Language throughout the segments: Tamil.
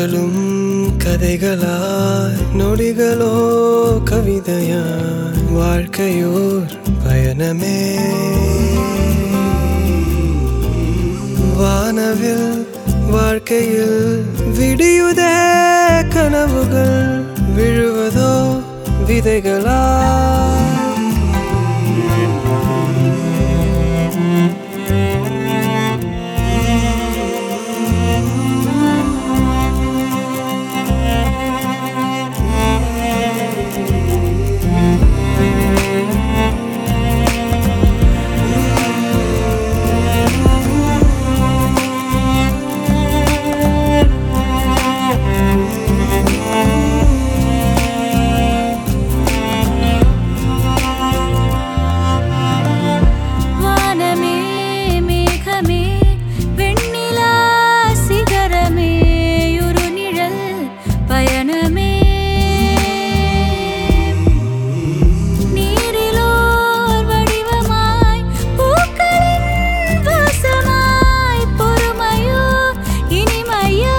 நாளும் கதைகளாய் நொடிகளோ கவிதையாய் வாழ்க்கையோர் பயணமே வானவில் வாழ்க்கையில் விடியுதே கனவுகள் விழுவதோ விதைகளா வானமே மேகமே வெண்ணிலா சிகரமே ஒரு நிழல் பயணமே நீரிலோர் வடிவமாய் பூக்களின் வாசமாய் பொறுமையோ இனிமையோ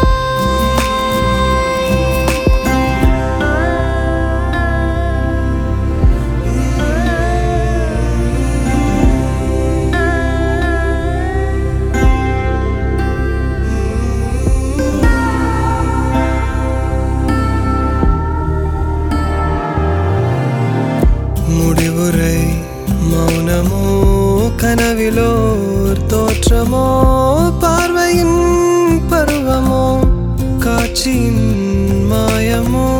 முடிவுரை மௌனமோ கனவிலோர் தோற்றமோ பார்வையின் பருவமோ காட்சியின் மாயமோ